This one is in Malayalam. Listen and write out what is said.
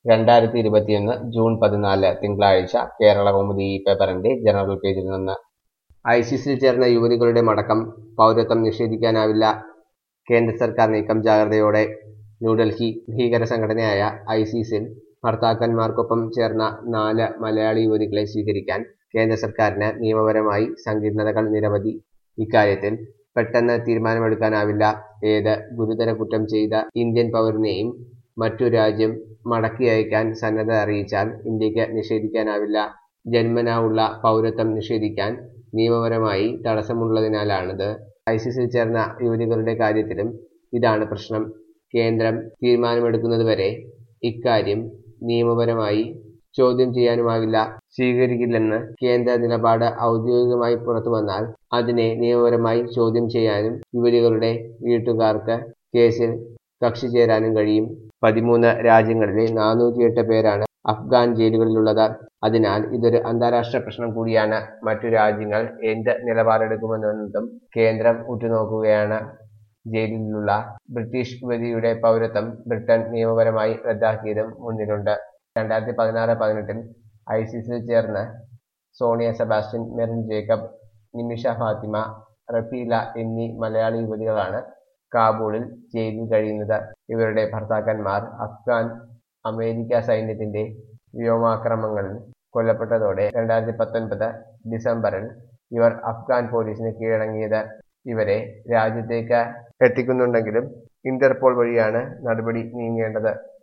രണ്ടായിരത്തി ഇരുപത്തിയൊന്ന് ജൂൺ പതിനാല് തിങ്കളാഴ്ച കേരള കൗമുദി ഈ പേപ്പറിന്റെ ജനറൽ പേജിൽ നിന്ന് ഐസിസിൽ ചേർന്ന യുവതികളുടെ മടക്കം പൗരത്വം നിഷേധിക്കാനാവില്ല കേന്ദ്ര സർക്കാർ നീക്കം ജാഗ്രതയോടെ ന്യൂഡൽഹി ഭീകര സംഘടനയായ ഐസിസിൽ ഭർത്താക്കന്മാർക്കൊപ്പം ചേർന്ന നാല് മലയാളി യുവതികളെ സ്വീകരിക്കാൻ കേന്ദ്ര സർക്കാരിന് നിയമപരമായി സങ്കീർണതകൾ നിരവധി ഇക്കാര്യത്തിൽ പെട്ടെന്ന് തീരുമാനമെടുക്കാനാവില്ല ഏത് ഗുരുതര കുറ്റം ചെയ്ത ഇന്ത്യൻ പൗരനെയും മറ്റു രാജ്യം മടക്കി അയക്കാൻ സന്നദ്ധ അറിയിച്ചാൽ ഇന്ത്യക്ക് നിഷേധിക്കാനാവില്ല ജന്മനാ ഉള്ള പൗരത്വം നിഷേധിക്കാൻ നിയമപരമായി തടസ്സമുള്ളതിനാലാണിത് ഐസിസിൽ ചേർന്ന യുവതികളുടെ കാര്യത്തിലും ഇതാണ് പ്രശ്നം കേന്ദ്രം തീരുമാനമെടുക്കുന്നതുവരെ ഇക്കാര്യം നിയമപരമായി ചോദ്യം ചെയ്യാനുമാകില്ല സ്വീകരിക്കില്ലെന്ന് കേന്ദ്ര നിലപാട് ഔദ്യോഗികമായി പുറത്തു വന്നാൽ അതിനെ നിയമപരമായി ചോദ്യം ചെയ്യാനും യുവതികളുടെ വീട്ടുകാർക്ക് കേസിൽ കക്ഷി ചേരാനും കഴിയും പതിമൂന്ന് രാജ്യങ്ങളിലെ നാനൂറ്റിയെട്ട് പേരാണ് അഫ്ഗാൻ ജയിലുകളിലുള്ളത് അതിനാൽ ഇതൊരു അന്താരാഷ്ട്ര പ്രശ്നം കൂടിയാണ് മറ്റു രാജ്യങ്ങൾ എന്ത് നിലപാടെടുക്കുമെന്നതും കേന്ദ്രം ഉറ്റുനോക്കുകയാണ് ജയിലിലുള്ള ബ്രിട്ടീഷ് യുവതിയുടെ പൗരത്വം ബ്രിട്ടൻ നിയമപരമായി റദ്ദാക്കിയതും മുന്നിലുണ്ട് രണ്ടായിരത്തി പതിനാറ് പതിനെട്ടിൽ ഐസിസിൽ ചേർന്ന് സോണിയ സെബാസ്റ്റ്യൻ മെറിൻ ജേക്കബ് നിമിഷ ഫാത്തിമ റഫീല എന്നീ മലയാളി യുവതികളാണ് കാബൂളിൽ ജയിലിൽ കഴിയുന്നത് ഇവരുടെ ഭർത്താക്കന്മാർ അഫ്ഗാൻ അമേരിക്ക സൈന്യത്തിന്റെ വ്യോമാക്രമണങ്ങളിൽ കൊല്ലപ്പെട്ടതോടെ രണ്ടായിരത്തി പത്തൊൻപത് ഡിസംബറിൽ ഇവർ അഫ്ഗാൻ പോലീസിന് കീഴടങ്ങിയത് ഇവരെ രാജ്യത്തേക്ക് എത്തിക്കുന്നുണ്ടെങ്കിലും ഇന്റർപോൾ വഴിയാണ് നടപടി നീങ്ങേണ്ടത്